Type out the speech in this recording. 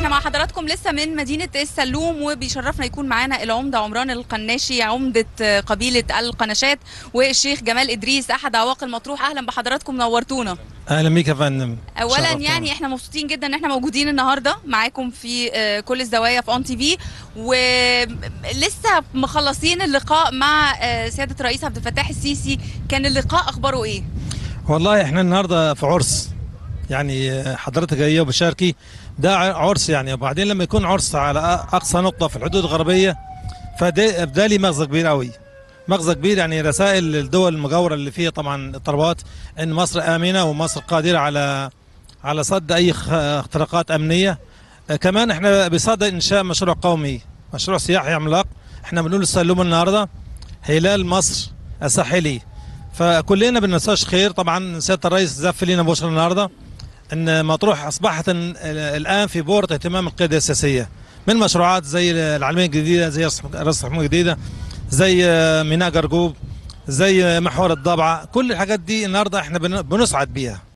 احنا مع حضراتكم لسه من مدينة السلوم وبيشرفنا يكون معانا العمدة عمران القناشي عمدة قبيلة القناشات والشيخ جمال إدريس أحد عواقل مطروح أهلا بحضراتكم نورتونا اهلا بيك يا فندم اولا شرفتونا. يعني احنا مبسوطين جدا ان احنا موجودين النهارده معاكم في آه، كل الزوايا في اون تي في ولسه مخلصين اللقاء مع آه، سياده الرئيس عبد الفتاح السيسي كان اللقاء اخباره ايه والله احنا النهارده في عرس يعني حضرتك جايه وبشاركي ده عرس يعني وبعدين لما يكون عرس على اقصى نقطه في الحدود الغربيه فده ده لي مغزى كبير قوي مغزى كبير يعني رسائل الدول المجاوره اللي فيها طبعا اضطرابات ان مصر امنه ومصر قادره على على صد اي خ- اختراقات امنيه آه، كمان احنا بصدد انشاء مشروع قومي مشروع سياحي عملاق احنا بنقول السلوم النهارده هلال مصر الساحلي فكلنا بننساش خير طبعا سياده الرئيس زف لنا بشرى النهارده ان مطروح اصبحت ال- الان في بورة اهتمام القياده السياسيه من مشروعات زي العلميه الجديده زي رصف حكومه جديده زي ميناء جرجوب زي محور الضبعه كل الحاجات دي النهارده احنا بن- بنسعد بيها